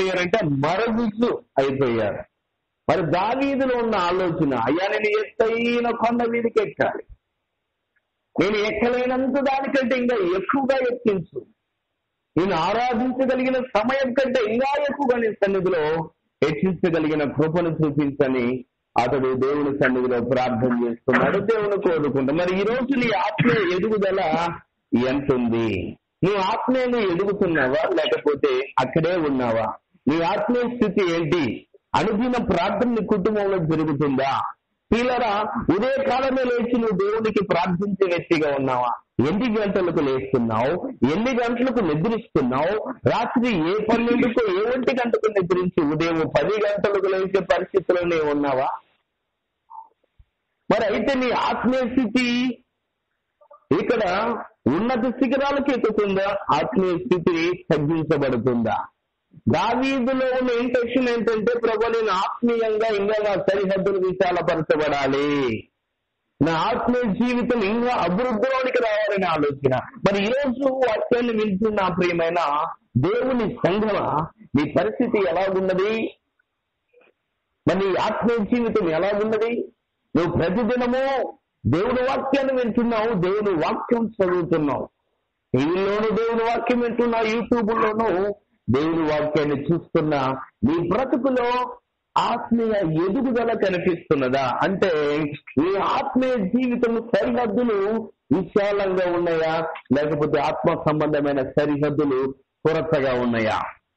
ఏమైపోయారంటే మరగుజ్జు అయిపోయారు మరి దావీదులో ఉన్న ఆలోచన అయ్యా నేను ఎత్తైన కొండ మీదకి ఎక్కాలి నేను ఎక్కలేనంత దానికంటే ఇంకా ఎక్కువగా ఎక్కించు నేను ఆరాధించగలిగిన సమయం కంటే ఇంకా ఎక్కువగా నీ సన్నిధిలో హెచ్చించగలిగిన కృపను చూపించని అతడు దేవుని సన్నిధిలో ప్రార్థన చేస్తున్నాడు దేవుని కోరుకుంటా మరి ఈ రోజు నీ ఆత్మీయ ఎదుగుదల ఎంత ఉంది నువ్వు ఆత్మీయంగా ఎదుగుతున్నావా లేకపోతే అక్కడే ఉన్నావా నీ ఆత్మీయ స్థితి ఏంటి అనుదిన ప్రార్థన నీ కుటుంబంలో జరుగుతుందా పిల్లరా ఉదయ కాలమే లేచి నువ్వు దేవునికి ప్రార్థించే వ్యక్తిగా ఉన్నావా ఎన్ని గంటలకు లేస్తున్నావు ఎన్ని గంటలకు నిద్రిస్తున్నావు రాత్రి ఏ పన్నెండుకో ఏ ఒంటి గంటకు నిద్రించి ఉదయం పది గంటలకు లేచే పరిస్థితిలోనే ఉన్నావా మరి అయితే నీ ఆత్మీయ స్థితి ఇక్కడ ఉన్నత శిఖరాలకు ఎక్కుతుందా ఆత్మీయ స్థితి తగ్గించబడుతుందా దావీదులో ఉన్న ఇంటెన్షన్ ఏంటంటే ప్రభు నేను ఆత్మీయంగా ఇంకా నా సరిహద్దులు విశాలపరచబడాలి నా ఆత్మీయ జీవితం ఇంకా అభివృద్ధిలోనికి రావాలని ఆలోచన మరి ఈ రోజు వాక్యాన్ని వింటున్న ప్రియమైన దేవుని సంఘమ నీ పరిస్థితి ఎలాగున్నది మరి నీ ఆత్మీయ జీవితం ఎలాగున్నది నువ్వు ప్రతిదినము దేవుని వాక్యాన్ని వింటున్నావు దేవుని వాక్యం చదువుతున్నావు టీవీలోను దేవుని వాక్యం వింటున్నావు యూట్యూబ్ లోను దేవుని వాక్యాన్ని చూస్తున్నా నీ బ్రతుకులో ఆత్మీయ ఎదుగుదల కనిపిస్తున్నదా అంటే నీ ఆత్మీయ జీవితం సరిహద్దులు విశాలంగా ఉన్నాయా లేకపోతే ఆత్మ సంబంధమైన సరిహద్దులు కొరతగా ఉన్నాయా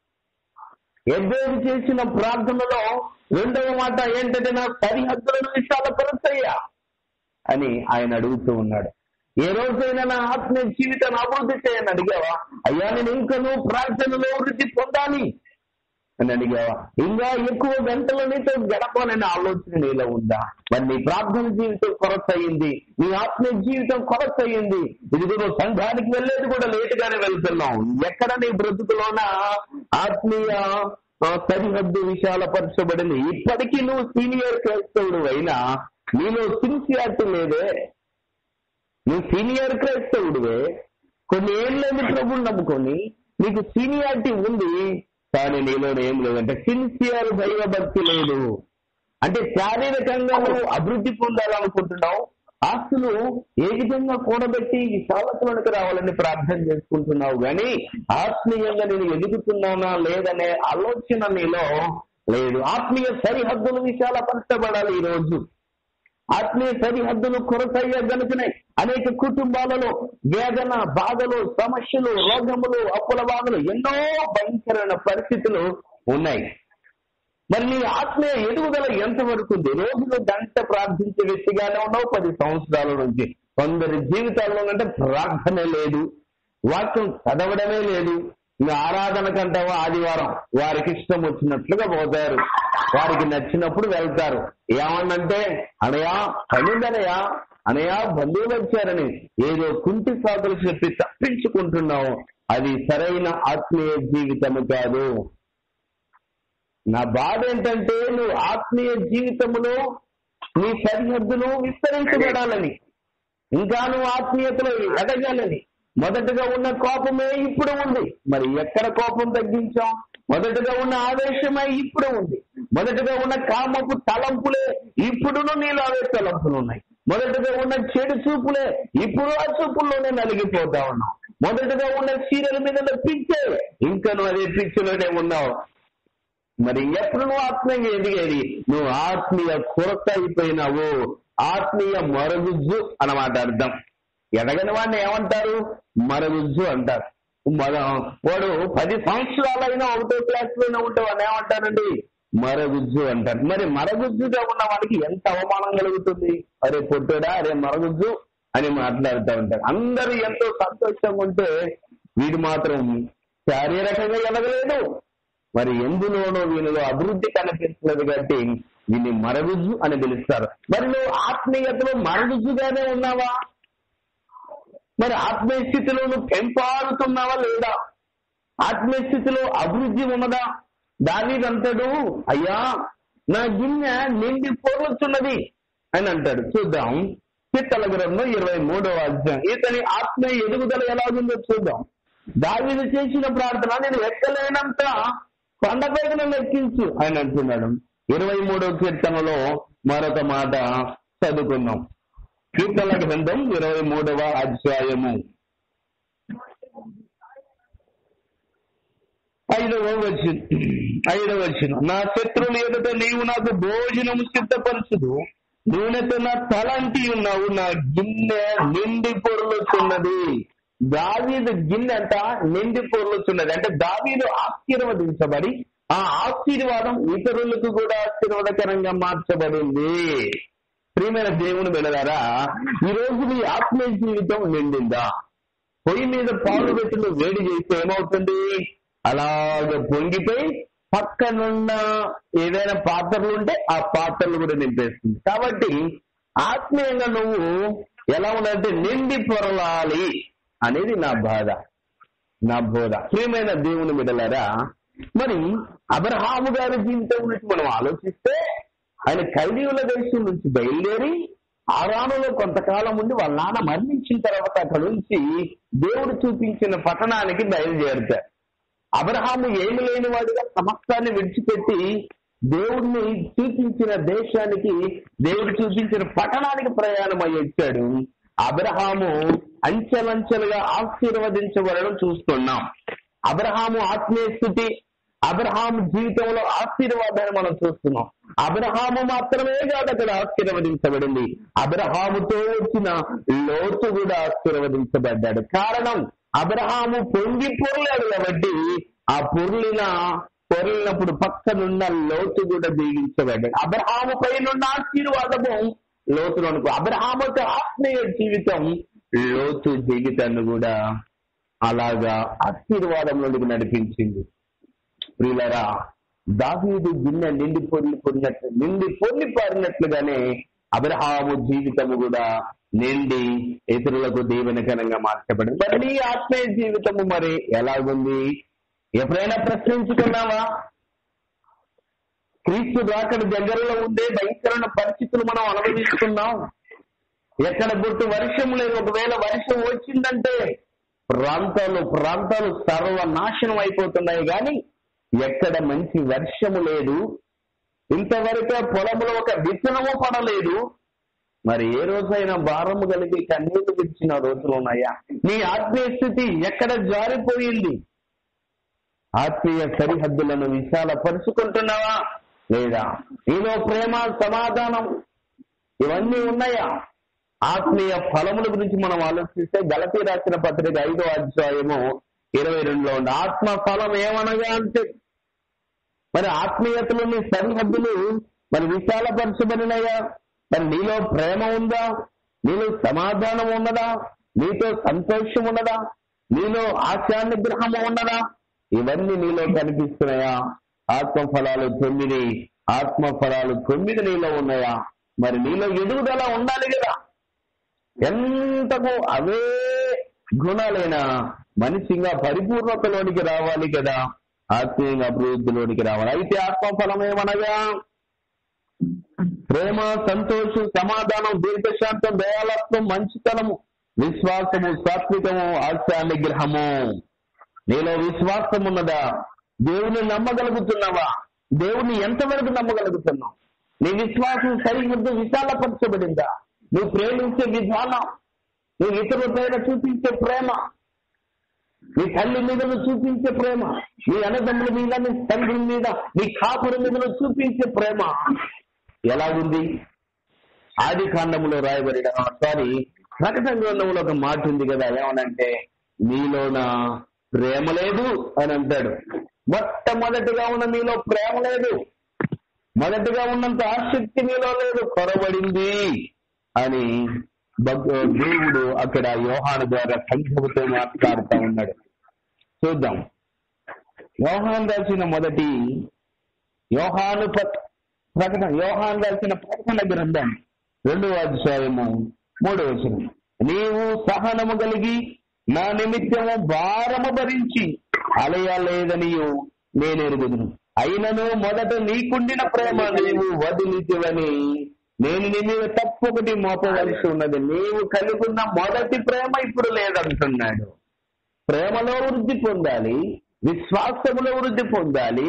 ఎద్దేవి చేసిన ప్రార్థనలో రెండవ మాట ఏంటంటే నా సరిహద్దులను విశాలపరచయ్యా అని ఆయన అడుగుతూ ఉన్నాడు ఏ రోజైనా నా ఆత్మీయ జీవితాన్ని అభివృద్ధి చేయని అడిగావా అయ్యా నేను ఇంకనూ ప్రార్థనలో వృద్ధి పొందాలి అని అడిగావా ఇంకా ఎక్కువ గంటలు నీతో గడపాలనే ఆలోచన నీలో ఉందా మరి నీ ప్రార్థన జీవితం కొరత అయింది నీ ఆత్మీయ జీవితం కొరత అయింది ఇదిగో నువ్వు సంఘానికి వెళ్ళేది కూడా లేటుగానే వెళ్తున్నావు ఎక్కడ నీ బ్రతుకులోన ఆత్మీయ ఆ, సరిహద్దు విశాలపరచబడింది ఇప్పటికీ నువ్వు సీనియర్ క్రైస్తవుడు అయినా నీలో సిన్సియారిటీ లేదే నువ్వు సీనియర్ క్రైస్తవుడివే కొన్ని ఏళ్ళని ప్రభుని నమ్ముకొని నీకు సీనియారిటీ ఉంది కానీ నీలో ఏం లేదంటే సిన్సియర్ దైవ భక్తి లేదు అంటే శారీరకంగా నువ్వు అభివృద్ధి పొందాలనుకుంటున్నావు ఆస్తులు ఏ విధంగా కూడబెట్టి ఈ సాలకులకు రావాలని ప్రార్థన చేసుకుంటున్నావు కానీ ఆత్మీయంగా నేను ఎదుగుతున్నానా లేదనే ఆలోచన నీలో లేదు ఆత్మీయ సరిహద్దులు విశాలపరచబడాలి ఈ రోజు ఆత్మీయ సరిహద్దులు కొరతయ్యా గనుకున్నాయి అనేక కుటుంబాలలో వేదన బాధలు సమస్యలు రోగములు అప్పుల బాధలు ఎన్నో భయంకరమైన పరిస్థితులు ఉన్నాయి మరి నీ ఆత్మీయ ఎదుగుదల ఎంతవరకు ఉంది రోజులు గంట ప్రార్థించే వ్యక్తిగానే ఉన్నావు పది సంవత్సరాల నుంచి కొందరి జీవితాల్లోనంటే ప్రార్థనే లేదు వాక్యం చదవడమే లేదు ఇంకా ఆరాధన కంటావా ఆదివారం వారికి ఇష్టం వచ్చినట్లుగా పోతారు వారికి నచ్చినప్పుడు వెళ్తారు ఏమన్నంటే అనయా పనుందనయా అనయా బంధువులు వచ్చారని ఏదో కుంటి సాకులు చెప్పి తప్పించుకుంటున్నావు అది సరైన ఆత్మీయ జీవితము కాదు నా బాధ ఏంటంటే నువ్వు ఆత్మీయ జీవితములో నీ సరిహద్దును విస్తరించబడాలని ఇంకా నువ్వు ఆత్మీయతలో ఎదగాలని మొదటగా ఉన్న కోపమే ఇప్పుడు ఉంది మరి ఎక్కడ కోపం తగ్గించాం మొదటగా ఉన్న ఆవేశమే ఇప్పుడు ఉంది మొదటగా ఉన్న కామపు తలంపులే ఇప్పుడును నీలో అవే తలంపులు ఉన్నాయి మొదటగా ఉన్న చెడు చూపులే ఇప్పుడు ఆ చూపుల్లోనే నలిగిపోతా ఉన్నావు మొదటగా ఉన్న చీరల మీద పిచ్చే ఇంకా నువ్వు అదే పిచ్చిలోనే ఉన్నావు మరి ఎప్పుడు నువ్వు ఆత్మీయంగా ఎదిగేది నువ్వు ఆత్మీయ కొరత అయిపోయినావు ఆత్మీయ మరుగుజ్జు అన్నమాట అర్థం ఎదగని వాడిని ఏమంటారు మరుగుజ్జు అంటారు మన వాడు పది సంవత్సరాలైనా ఒకటో క్లాస్ లోనే ఉంటే వాడిని ఏమంటారండి మరగుజ్జు అంటారు మరి మరగుజ్జుగా ఉన్న వాడికి ఎంత అవమానం కలుగుతుంది అరే పొట్టుడా అరే మరగుజ్జు అని మాట్లాడుతూ ఉంటారు అందరూ ఎంతో సంతోషంగా ఉంటే వీడు మాత్రం శారీరకంగా ఎదగలేదు మరి ఎందులోనో వీనిలో అభివృద్ధి కనిపించలేదు కాబట్టి దీన్ని మరగుజ్జు అని పిలుస్తారు మరి నువ్వు ఆత్మీయతలో మరగుజ్జుగానే ఉన్నావా మరి ఆత్మీయ స్థితిలో నువ్వు పెంపాడుతున్నావా లేదా ఆత్మీయ స్థితిలో అభివృద్ధి ఉన్నదా దావీదంటాడు అయ్యా నా గిన్నె నిండి పొర్లుతున్నది అని అంటాడు చూద్దాం కీర్తన గ్రంథం ఇరవై మూడవ అధ్యాయం ఇతని ఆత్మీయ ఎదుగుదల ఎలాగుందో చూద్దాం దావీదు చేసిన ప్రార్థన నేను ఎక్కలేనంత కొండపైకి నన్ను ఎక్కించు అని అంటున్నాడు ఇరవై మూడో కీర్తనలో మరొక మాట చదువుకున్నాం కీర్తన గ్రంథం ఇరవై మూడవ అధ్యాయము ఐదవ వచ్చిన ఐదవ వచ్చిన నా శత్రువులు ఎదుట నీవు నాకు భోజనము సిద్ధపరచుదు నూనెతో నా తలంటి ఉన్నావు నా గిన్నె నిండి పొరులుతున్నది దావీదు గిన్నె అంట నిండి పొరులుతున్నది అంటే దావీదు ఆశీర్వదించబడి ఆ ఆశీర్వాదం ఇతరులకు కూడా ఆశీర్వాదకరంగా మార్చబడింది ప్రియమైన దేవుని వెళ్ళారా ఈ రోజు నీ ఆత్మీయ జీవితం నిండిందా పొయ్యి మీద పాలు పెట్టులు వేడి చేస్తే ఏమవుతుంది అలాగ పొంగిపోయి పక్కనున్న ఏదైనా పాత్రలు ఉంటే ఆ పాత్రలు కూడా నింపేస్తుంది కాబట్టి ఆత్మీయంగా నువ్వు ఎలా ఉండాలంటే నిండి పొరలాలి అనేది నా బాధ నా బోధ ప్రియమైన దేవుని బిడలారా మరి అబ్రహాము గారి జీవితం గురించి మనం ఆలోచిస్తే ఆయన ఖైదీవుల దేశం నుంచి బయలుదేరి ఆరాములో కొంతకాలం ఉండి వాళ్ళ నాన్న మరణించిన తర్వాత అక్కడ నుంచి దేవుడు చూపించిన పట్టణానికి బయలుదేరుతారు అబ్రహాము ఏమి లేని వాడిగా సమస్తాన్ని విడిచిపెట్టి దేవుడిని చూపించిన దేశానికి దేవుడు చూపించిన పట్టణానికి ప్రయాణం అయ్యి వచ్చాడు అబ్రహాము అంచెలంచెలుగా ఆశీర్వదించబడడం చూస్తున్నాం అబ్రహాము ఆత్మీయ స్థితి అబ్రహాము జీవితంలో ఆశీర్వాదాన్ని మనం చూస్తున్నాం అబ్రహాము మాత్రమే కాదు అక్కడ ఆశీర్వదించబడింది అబ్రహాముతో వచ్చిన లోతు కూడా ఆశీర్వదించబడ్డాడు కారణం అబ్రహాము పొంగి పొరలాడు కాబట్టి ఆ పొర్లిన పొరలినప్పుడు పక్కనున్న లోతు కూడా దీవించబడ్డాడు అబ్రహాము పైనున్న ఆశీర్వాదము లోతును అనుకో అబ్రహాము యొక్క ఆత్మీయ జీవితం లోతు జీవితాన్ని కూడా అలాగా ఆశీర్వాదంలోనికి నడిపించింది ప్రియులరా దావీదు గిన్నె నిండి పొర్లి పొరినట్లు నిండి పొర్లి పారినట్లుగానే అబ్రహాము జీవితము కూడా నిండి ఇతరులకు దీవెనకరంగా మార్చబడింది మరి నీ ఆత్మీయ జీవితము మరి ఎలాగుంది ఎప్పుడైనా ప్రశ్నించుకున్నావా క్రీస్తు రాకడ దగ్గరలో ఉండే భయంకరమైన పరిస్థితులు మనం అనుభవిస్తున్నాం ఎక్కడ గుర్తు వర్షం లేదు ఒకవేళ వర్షం వచ్చిందంటే ప్రాంతాలు ప్రాంతాలు సర్వనాశనం అయిపోతున్నాయి కానీ ఎక్కడ మంచి వర్షము లేదు ఇంతవరకు పొలంలో ఒక విత్తనము పడలేదు మరి ఏ రోజైనా భారము కలిగి కన్నీళ్లు విడిచిన రోజులు ఉన్నాయా నీ ఆత్మీయ స్థితి ఎక్కడ జారిపోయింది ఆత్మీయ సరిహద్దులను విశాలపరుచుకుంటున్నావా లేదా నీలో ప్రేమ సమాధానం ఇవన్నీ ఉన్నాయా ఆత్మీయ ఫలముల గురించి మనం ఆలోచిస్తే గలతీ రాసిన పత్రిక ఐదో అధ్యాయము ఇరవై రెండులో ఉంది ఆత్మ ఫలం ఏమనగా అంటే మరి ఆత్మీయతలోని సరిహద్దులు మరి విశాలపరచబడినాయా మరి నీలో ప్రేమ ఉందా నీలో సమాధానం ఉన్నదా నీతో సంతోషం ఉన్నదా నీలో ఆశానిగ్రహము ఉన్నదా ఇవన్నీ నీలో కనిపిస్తున్నాయా ఆత్మ ఫలాలు తొమ్మిది ఆత్మ ఫలాలు తొమ్మిది నీలో ఉన్నాయా మరి నీలో ఎదుగుదల ఉండాలి కదా ఎంతకు అవే గుణాలైన మనిషిగా పరిపూర్ణతలోనికి రావాలి కదా ఆత్మీయంగా అభివృద్ధిలోనికి రావాలి అయితే ఆత్మఫలం ఏమనగా ప్రేమ సంతోషం సమాధానం దీర్ఘశాంతం దయాలత్వం మంచితనము విశ్వాసము సాత్వికము ఆశా నిగ్రహము నీలో విశ్వాసం ఉన్నదా దేవుని నమ్మగలుగుతున్నావా దేవుని ఎంతవరకు నమ్మగలుగుతున్నావు నీ విశ్వాసం సరిహద్దు విశాలపరచబడిందా నువ్వు ప్రేమించే విధానం నువ్వు ఇతరుల పైన చూపించే ప్రేమ నీ తల్లి మీద నువ్వు చూపించే ప్రేమ నీ అన్నదమ్ముల మీద నీ తండ్రి మీద నీ కాపుల మీద నువ్వు చూపించే ప్రేమ ఎలాగుంది ఆది కాండములో రాయబడిన సారీ ప్రకటన గ్రంథంలో ఒక మాట ఉంది కదా ఏమనంటే నీలోన ప్రేమ లేదు అని అంటాడు మొట్టమొదటిగా ఉన్న నీలో ప్రేమ లేదు మొదటిగా ఉన్నంత ఆసక్తి నీలో లేదు కొరబడింది అని భగ- దేవుడు అక్కడ యోహాను ద్వారా సంఘముతో మాట్లాడుతూ ఉన్నాడు చూద్దాం యోహాన్ రాసిన మొదటి యోహాను ప- ప్రకటన యోహాన్ రాసిన ప్రకటన గ్రంథం రెండవ అధ్యాయము మూడవ వచనం నీవు సహనము కలిగి నా నిమిత్తము భారము భరించి అలయలేదనియు నేను ఎరుగుదును అయినను మొదట నీకుండిన ప్రేమ నీవు వదిలితివని నేను నీ మీద తప్పొకటి మోపవలసి ఉన్నది నీవు కలిగి ఉన్న మొదటి ప్రేమ ఇప్పుడు లేదంటున్నాడు ప్రేమలో వృద్ధి పొందాలి విశ్వాసములో వృద్ధి పొందాలి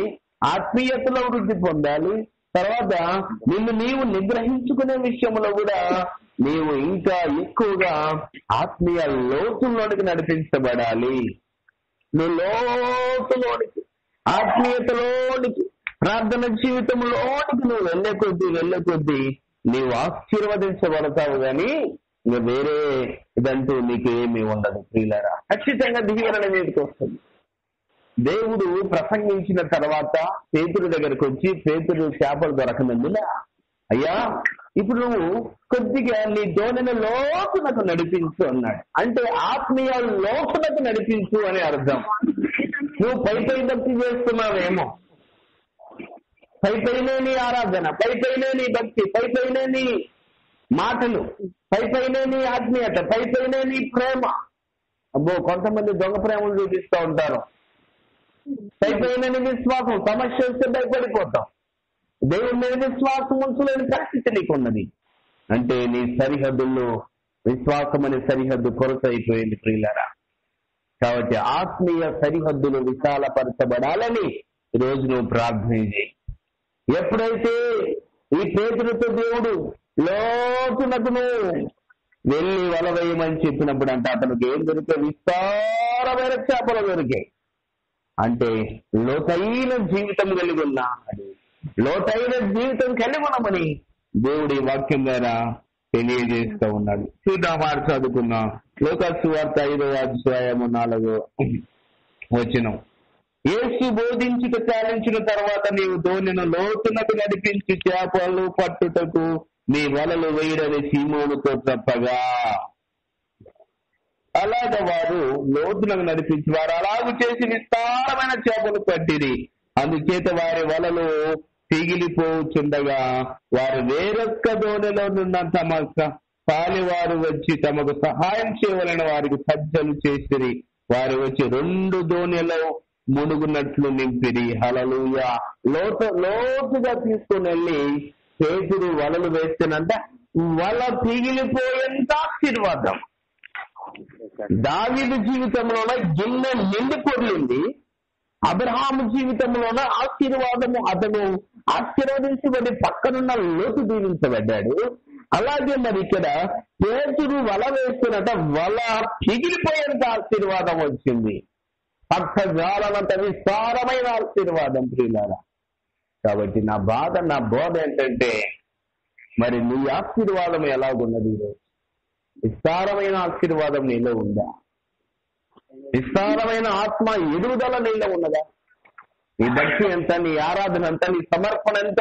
ఆత్మీయతలో వృద్ధి పొందాలి తర్వాత నిన్ను నీవు నిగ్రహించుకునే విషయంలో కూడా నీవు ఇంకా ఎక్కువగా ఆత్మీయ లోతుల్లోనికి నడిపించబడాలి నువ్వు లోతులోనికి ఆత్మీయతలోనికి ప్రార్థన జీవితంలోనికి నువ్వు వెళ్ళే కొద్దీ వెళ్ళే కొద్దీ నీవు ఆశీర్వదించబడతావు గాని ఇంకా వేరే ఇదంటూ నీకు ఏమీ ఉండదు ప్రియులరా ఖచ్చితంగా దిగివరణ మీదకి వస్తుంది దేవుడు ప్రసంగించిన తర్వాత పేతురు దగ్గరకు వచ్చి పేతురు చేపలు దొరకనందున అయ్యా ఇప్పుడు నువ్వు కొద్దిగా నీ దోణిని లోతునకు నడిపించు అన్నాడు అంటే ఆత్మీయ లోతునకు నడిపించు అని అర్థం నువ్వు పై పై భక్తి చేస్తున్నావేమో పై పైనే నీ ఆరాధన పై పైనే నీ భక్తి పై పైనే నీ మాటలు పై పైనే నీ ఆత్మీయత పై పైనే నీ ప్రేమ అబ్బో కొంతమంది దొంగ ప్రేమలు చూపిస్తూ ఉంటారు పై పైన నీ విశ్వాసం సమస్య వస్తే భయపడిపోతాం దేవుడి మీద విశ్వాసం ఉంచలేని పరిస్థితి నీకున్నది అంటే నీ సరిహద్దుల్లో విశ్వాసం అనే సరిహద్దు కొరత అయిపోయింది ప్రియులరా కాబట్టి ఆత్మీయ సరిహద్దులు విశాలపరచబడాలని ఈరోజు నువ్వు ప్రార్థన చేయి ఎప్పుడైతే ఈ పేతులతో దేవుడు లోతునకు నువ్వు వెళ్ళి వల వేయమని చెప్పినప్పుడు అంటే అతనికి ఏం దొరికే విస్తారమైన చేపలు దొరికాయి అంటే లోతైన జీవితం కలిగి ఉన్నా అది లోతైన జీవితం కలిగి ఉన్నామని దేవుడి వాక్యం ద్వారా తెలియజేస్తూ ఉన్నాడు సీతామార్ చదువుకున్న లోకసు వార్త ఐదో అధ్యాయము నాలుగో వచ్చినాం యేసు బోధించుట చాలించిన తర్వాత నీవు దోణిను లోతునకు నడిపించి చేపలు పట్టుటకు నీ వలలు వేయడని సీమోనుతో చెప్పగా అలాగ వారు లోతునకు నడిపించి వారు అలాగ చేసి విస్తారమైన చేపలు పట్టిరి అందుచేత వారి వలలు పిగిలిపోచుండగా వారు వేరొక్క దోణిలో నున్న తమ పాలివారు వచ్చి తమకు సహాయం చేయవలన వారికి సజ్జలు చేసిరి వారు వచ్చి రెండు దోణిలో మునుగునట్లు నింపిరి హలలుయ లోతు లోతుగా తీసుకుని వెళ్ళి చేతుడు వలలు వేస్తేనంట వల పిగిలిపోయేంత ఆశీర్వాదం దావీదు జీవితంలోన గిన్నె నిండి పొర్లింది అబ్రహాము జీవితంలోన ఆశీర్వాదము అతను ఆశీర్వదించబడి పక్కనున్న లోతు దీవించబడ్డాడు అలాగే మరి ఇక్కడ పేతురు వల వేస్తున్నట వల పిగిలిపోయేంత ఆశీర్వాదం వచ్చింది అర్థజాలనంత విస్తారమైన ఆశీర్వాదం ప్రియులారా కాబట్టి నా బాధ నా బోధ ఏంటంటే మరి నీ ఆశీర్వాదం ఎలాగున్నది ఈరోజు విస్తారమైన ఆశీర్వాదం నీలో ఉందా విస్తారమైన ఆత్మ ఎదుగుదల నీలో ఉన్నదా నీ భక్తి ఎంత నీ ఆరాధన ఎంత నీ సమర్పణ ఎంత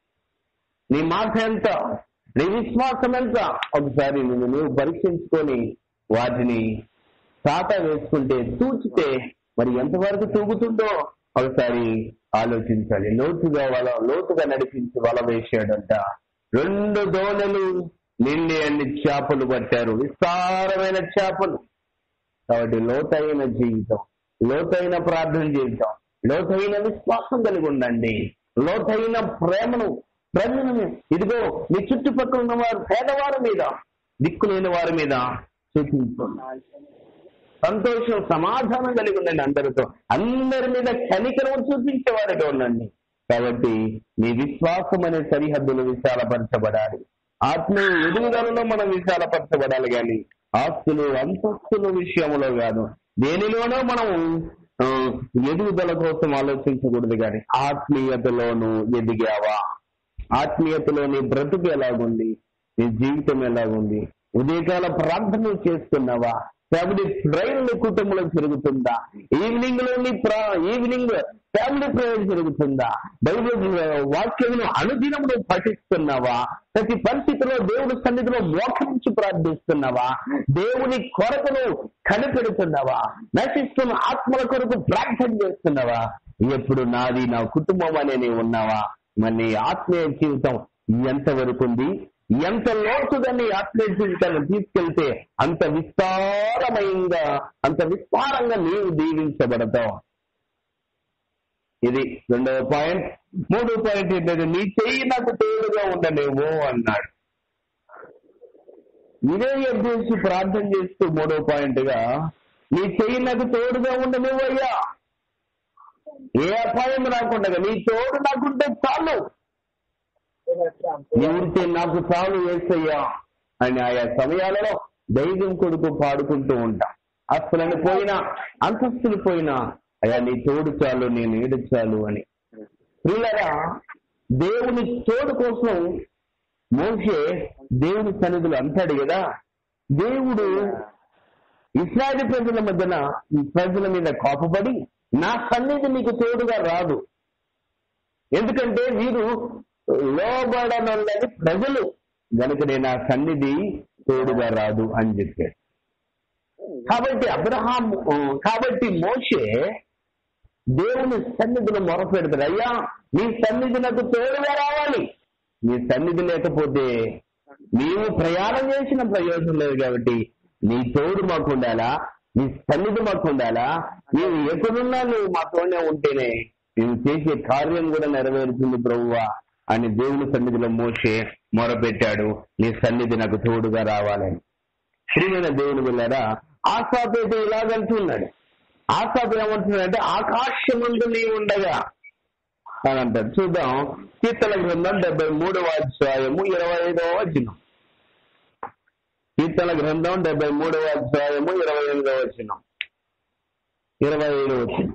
నీ మాట ఎంత నీ విశ్వాసం ఎంత ఒకసారి నిన్ను నువ్వు పరీక్షించుకొని వాటిని చాట వేసుకుంటే తూచితే మరి ఎంతవరకు తూగుతుందో ఒకసారి ఆలోచించాలి లోతుగా వల లోతుగా నడిపించి వల వేసాడంట రెండు దోణలు నిండి అన్ని చేపలు పట్టారు విస్తారమైన చేపలు కాబట్టి లోతైన జీవితం లోతైన ప్రార్థన జీవితం లోతైన విశ్వాసం కలిగి ఉండండి లోతైన ప్రేమను ప్రేమను ఇదిగో మీ చుట్టుపక్కల ఉన్న వారు పేదవారి మీద దిక్కులేని వారి మీద చూపించండి సంతోషం సమాధానం కలిగి ఉండండి అందరితో అందరి మీద కనికరం చూపించేవారిగా ఉండండి కాబట్టి మీ విశ్వాసం అనే సరిహద్దులు విశాలపరచబడాలి ఆత్మీయ ఎదుగుదలలో మనం విశాలపరచబడాలి కానీ ఆస్తులు అంతస్తుల విషయంలో కాదు దేనిలోనో మనం ఆ, ఎదుగుదల కోసం ఆలోచించకూడదు కానీ ఆత్మీయతలోను ఎదిగావా ఆత్మీయతలో నీ బ్రతుకు ఎలాగుంది నీ జీవితం ఎలాగుంది ఉదయకాల ప్రార్థనలు చేస్తున్నావా ఫ్యామిలీ ప్రేయర్లు కుటుంబంలో జరుగుతుందా ఈవినింగ్ లోని ఈవినింగ్ ఫ్యామిలీ ప్రేయర్ జరుగుతుందా బైబిల్ వాక్యమును అనుదినం నువ్వు పఠిస్తున్నావా ప్రతి పరిస్థితిలో దేవుడి సన్నిధిలో మోకరించి ప్రార్థిస్తున్నావా దేవుని కొరకును కనిపెడుతున్నావా నశిస్తున్న ఆత్మల కొరకు ప్రార్థన చేస్తున్నావా ఎప్పుడు నాది నా కుటుంబం అనే నీవు ఉన్నావా మరి నీ ఆత్మీయ జీవితం ఎంతవరకు ఉంది ఎంత లోతుగా నీ ఆత్మీయ జీవితాన్ని తీసుకెళ్తే అంత విస్తారమైంగా అంత విస్తారంగా నీవు దీవించబడతావు ఇది రెండవ పాయింట్ మూడో పాయింట్ ఏంటంటే నీ చెయ్యి నాకు తోడుగా ఉండలేవు అన్నాడు ఇదే అభ్యర్థి ప్రార్థన చేస్తూ మూడో పాయింట్ గా నీ చెయ్యి నాకు తోడుగా ఉండలేవు అయ్యా ఏ అపాయం రాకుండా నీ తోడు నాకుంటే చాలు నీ ఉంటే నాకు చాలు వేసయ్యా అని ఆయా సమయాలలో ధైర్యం కొడుకు పాడుకుంటూ ఉంటాం అసలు పోయినా అంతస్తులు పోయినా అయ్యా నీ తోడు చాలు నీ నీడు చాలు అని పిల్లరా దేవుని తోడు కోసం మోసే దేవుని సన్నిధులు అంటాడు కదా దేవుడు ఇస్రాయల్ ప్రజల మధ్యన ఈ ప్రజల మీద కోపపడి నా సన్నిధి నీకు తోడుగా రాదు ఎందుకంటే వీరు లోబడనొల్లని ప్రజలు గనుకనే నా సన్నిధి తోడుగా రాదు అని చెప్పాడు కాబట్టి అబ్రహాం కాబట్టి మోషే దేవుని సన్నిధిలో మొరపెడతాడు అయ్యా నీ సన్నిధి నాకు తోడుగా రావాలి నీ సన్నిధి లేకపోతే నీవు ప్రయాణం చేసిన ప్రయోజనం లేదు కాబట్టి నీ తోడు మాకు ఉండాలా నీ సన్నిధి మాకు ఉండాలా నీవు ఎక్కడున్నా నువ్వు మాతోనే ఉంటేనే నేను చేసే కార్యం కూడా నెరవేరుతుంది ప్రభువా అని దేవుని సన్నిధిలో మోసే మొరపెట్టాడు నీ సన్నిధి నాకు తోడుగా రావాలని శ్రీమైన దేవుని వెళ్ళారా ఆశాపేట ఇలాగంటున్నాడు ఆశాప ఏమంటున్నాడంటే ఆకాశమందు నీ ఉండగా అని అంటాడు చూద్దాం కీర్తన గ్రంథం డెబ్బై మూడవ అధ్యాయము ఇరవై ఐదవ వచనం కీర్తన గ్రంథం డెబ్బై మూడవ అధ్యాయము ఇరవై ఎనిమిదవ వచనం ఇరవై ఐదవ వచనం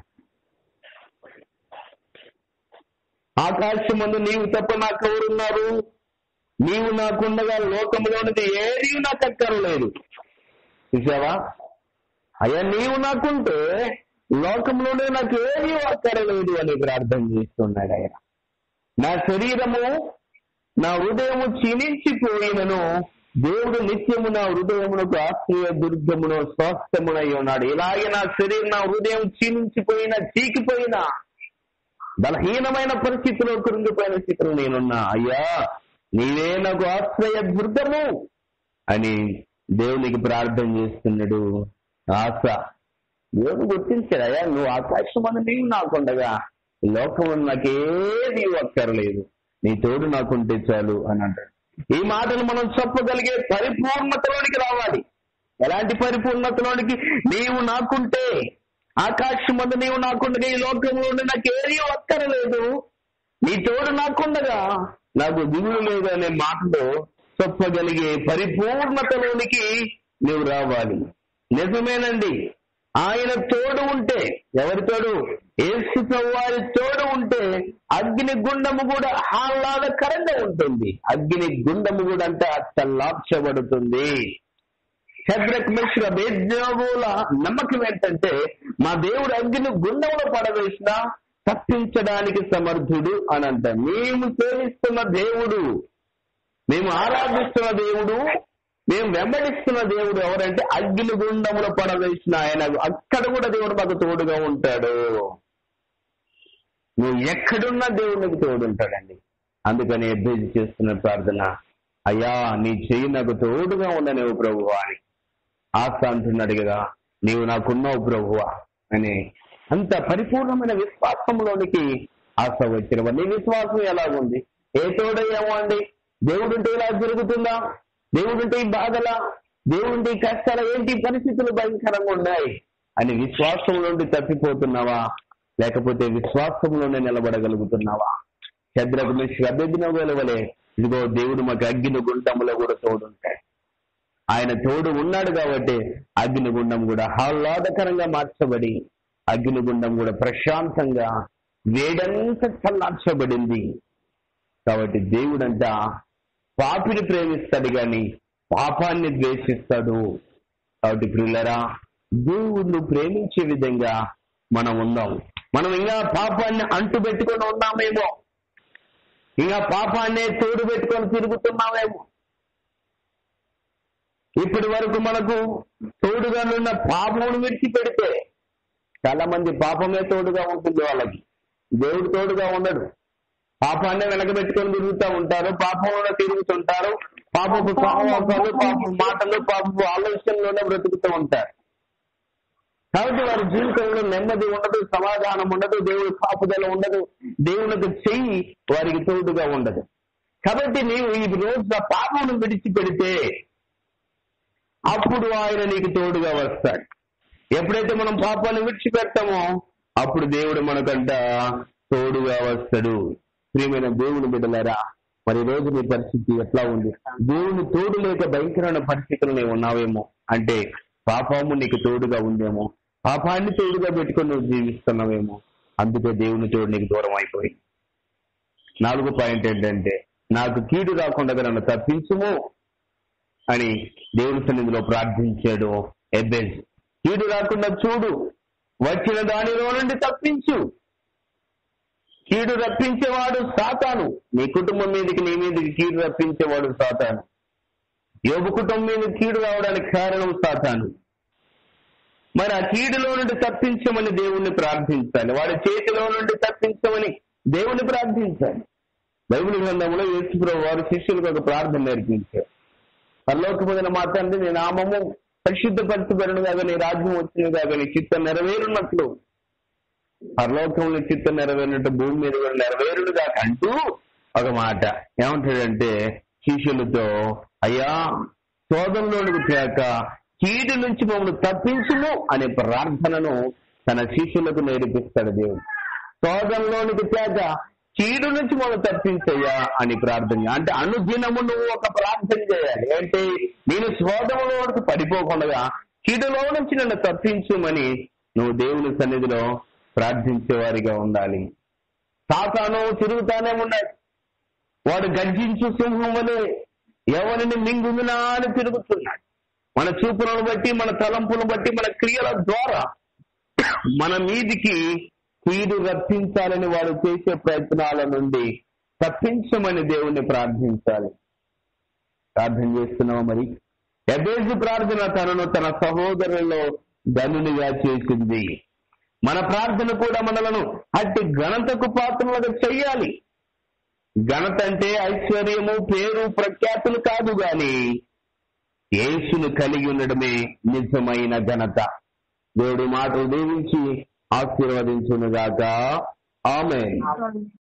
ఆకాశమందు నీవు తప్ప నాకు ఎవరున్నారు నీవు నాకుండగా లోకంలోనిది ఏది నాకు అక్కర్లేదు చూసావా అయ్యా నీవు నాకుంటే లోకంలోనే నాకు ఏది అక్కరలేదు అని ప్రార్థన చేస్తున్నాడు ఆయన నా శరీరము నా హృదయము క్షీణించిపోయినను దేవుడు నిత్యము నా హృదయమునకు ఆశ్రయ దుర్గమును స్వాస్థ్యమునై ఉన్నాడు ఇలాగే నా శరీరం నా హృదయం క్షీణించిపోయినా చీకిపోయినా బలహీనమైన పరిస్థితిలో కృంగిపోయిన స్థితిలో నేనున్నా అయ్యా నీవే నాకు ఆశ్రయ దుర్గము అని దేవునికి ప్రార్థన చేస్తున్నాడు ఆశ దేవుడు గుర్తించాడు అయ్యా నువ్వు ఆకాశం అని నీవు నాకుండగా ఈ లోకం నాకేది అక్కర్లేదు నీ తోడు నాకుంటే చాలు అని అంటాడు ఈ మాటలు మనం చెప్పగలిగే పరిపూర్ణతలోనికి రావాలి ఎలాంటి పరిపూర్ణతలోనికి నీవు నాకుంటే ఆకాశం మందు నీవు నాకుండగా ఈ లోకంలో ఉండి నాకు ఏది అక్కరలేదు నీ తోడు నాకుండగా నాకు దిగులు లేదు అనే మాటలో చెప్పగలిగే పరిపూర్ణతలోనికి నీవు రావాలి నిజమేనండి ఆయన తోడు ఉంటే ఎవరి తోడు ఏసు వారి తోడు ఉంటే అగ్ని గుండము కూడా ఆహ్లాదకరంగా ఉంటుంది అగ్ని గుండము కూడా అంటే చల్లార్చబడుతుంది శద్రక్ మిశ్ర బేద్యోగుల నమ్మకం ఏంటంటే మా దేవుడు అగ్ని గుండంలో పడవేసిన తప్పించడానికి సమర్థుడు అని అంట మేము సేవిస్తున్న దేవుడు మేము ఆరాధిస్తున్న దేవుడు మేము వెంబడిస్తున్న దేవుడు ఎవరంటే అగ్ని గుండములో పడవేసిన ఆయన అక్కడ కూడా దేవుడు మాకు తోడుగా ఉంటాడు నువ్వు ఎక్కడున్నా దేవునికి తోడు ఉంటాడండి అందుకని అభ్యర్థి చేస్తున్న ప్రార్థన అయ్యా నీ చెయ్యి నాకు తోడుగా ఉండనేవు ప్రభువా అని ఆశ అంటున్నాడు కదా నీవు నాకున్నావు ప్రభువా అని అంత పరిపూర్ణమైన విశ్వాసంలోనికి ఆశ వచ్చిన నీ విశ్వాసం ఎలాగుంది ఏ తోడయ్యామో అండి దేవుడుంటే ఇలా జరుగుతుందా దేవుడుంటే ఈ బాధలా దేవుడుంటే ఈ కష్టాల ఏంటి పరిస్థితులు భయంకరంగా ఉన్నాయి అని విశ్వాసం నుండి తప్పిపోతున్నావా లేకపోతే విశ్వాసంలోనే నిలబడగలుగుతున్నావా చంద్రకు మిషి అభ్యర్థిన వెలవలే ఇదిగో దేవుడు మాకు అగ్గిన గుండంలో కూడా తోడుంటాడు ఆయన తోడు ఉన్నాడు కాబట్టి అగ్నిగుండం కూడా ఆహ్లాదకరంగా మార్చబడి అగ్నిగుండం కూడా ప్రశాంతంగా వేడంతా చల్లార్చబడింది కాబట్టి దేవుడంతా పాపిని ప్రేమిస్తాడు గాని పాపాన్ని ద్వేషిస్తాడు కాబట్టి ప్రియులరా దేవుణ్ణి ప్రేమించే విధంగా మనం ఉందాం మనం ఇంకా పాపాన్ని అంటు పెట్టుకొని ఉన్నామేమో ఇంకా పాపాన్నే తోడు పెట్టుకొని తిరుగుతున్నామేమో ఇప్పటి వరకు మనకు తోడుగా ఉన్న పాపమును విడిచిపెడితే చాలా మంది పాపమే తోడుగా ఉంటుంది వాళ్ళకి దేవుడు తోడుగా ఉండడు పాపాన్నే వెనకబెట్టుకొని తిరుగుతూ ఉంటారు పాపంలో తిరుగుతుంటారు పాపపు సహవాసాలు పాపపు మాటలు పాపపు ఆలోచనలోనే బ్రతుకుతూ ఉంటారు కాబట్టి వారి జీవితంలో నెమ్మది ఉండదు సమాధానం ఉండదు దేవుడి కాపుదల ఉండదు దేవునికి చెయ్యి వారికి తోడుగా ఉండదు కాబట్టి నీవు ఈ రోజు ఆ పాపమును విడిచిపెడితే అప్పుడు ఆయన నీకు తోడుగా వస్తాడు ఎప్పుడైతే మనం పాపాన్ని విడిచిపెడతామో అప్పుడు దేవుడు మనకంట తోడుగా వస్తాడు ప్రియమైన దేవుని బిడ్డలారా మరి ఈ రోజు నీ పరిస్థితి ఎట్లా ఉంది దేవుని తోడు లేక భయంకరమైన పరిస్థితులు నీవు ఉన్నావేమో అంటే పాపము నీకు తోడుగా ఉందేమో పాపాన్ని తోడుగా పెట్టుకొని నువ్వు జీవిస్తున్నావేమో అందుకే దేవుని తోడు నీకు దూరం అయిపోయింది నాలుగో పాయింట్ ఏంటంటే నాకు కీడు రాకుండా నన్ను తప్పించుము అని దేవుని సన్నిధిలో ప్రార్థించాడు ఎబ్బెజ్ కీడు రాకుండా చూడు వచ్చిన దానిలో నుండి తప్పించు కీడు రప్పించేవాడు సాతాను నీ కుటుంబం మీదకి నీ మీదకి కీడు రప్పించేవాడు సాతాను యోగు కుటుంబం మీద కీడు రావడానికి కారణం సాతాను మరి ఆ కీడులో నుండి తప్పించమని దేవుణ్ణి ప్రార్థించాలి వాడి చేతిలో నుండి తప్పించమని దేవుణ్ణి ప్రార్థించాలి బైబిల్ గ్రంథంలో యేసుప్రభు వారు శిష్యులకు ఒక ప్రార్థన నేర్పించారు పరలోకమైన మా తండ్రి నీ నామము పరిశుద్ధపరచబడిన కాగా నీ రాజ్యం వచ్చిన కాగా నీ చిత్తం నెరవేరున్నట్లు పరలోకంలో చిత్తం నెరవేరినట్టు భూమి మీద కూడా నెరవేరుడు దాకా అంటూ ఒక మాట ఏమంటాడంటే శిష్యులతో అయ్యా శోధంలోనికి తేక కీడు నుంచి మమ్మల్ని తప్పించుము అనే ప్రార్థనను తన శిష్యులకు నేర్పిస్తాడు దేవుడు శోధంలోనికి తేక కీడు నుంచి మనం తప్పించయ్యా అని ప్రార్థన అంటే అనుదినము నువ్వు ఒక ప్రార్థన చేయాలి అంటే నేను శోధంలోనికి పడిపోకుండా కీడులో నుంచి నన్ను తప్పించుమని నువ్వు దేవుని సన్నిధిలో ప్రార్థించేవారిగా ఉండాలి సాతాను తిరుగుతానే ఉన్నాడు వాడు గర్జించు సింహం వలె ఎవరిని మింగుమినా అని తిరుగుతున్నాడు మన చూపులను బట్టి మన తలంపులను బట్టి మన క్రియల ద్వారా మన మీదికి కీడు రప్పించాలని వాడు చేసే ప్రయత్నాల నుండి తప్పించమని దేవుణ్ణి ప్రార్థించాలి ప్రార్థన చేస్తున్నావా మరి ఎబేజు ప్రార్థన తనను తన సహోదరులలో ధనునిగా చేసింది మన ప్రార్థన కూడా మనలను అట్టి ఘనతకు పాత్రలుగా చెయ్యాలి ఘనత అంటే ఐశ్వర్యము పేరు ప్రఖ్యాతులు కాదు గాని యేసును కలిగి ఉండడమే నిజమైన ఘనత దేవుడి మాటలు దీవించి ఆశీర్వదించునుగాక ఆమె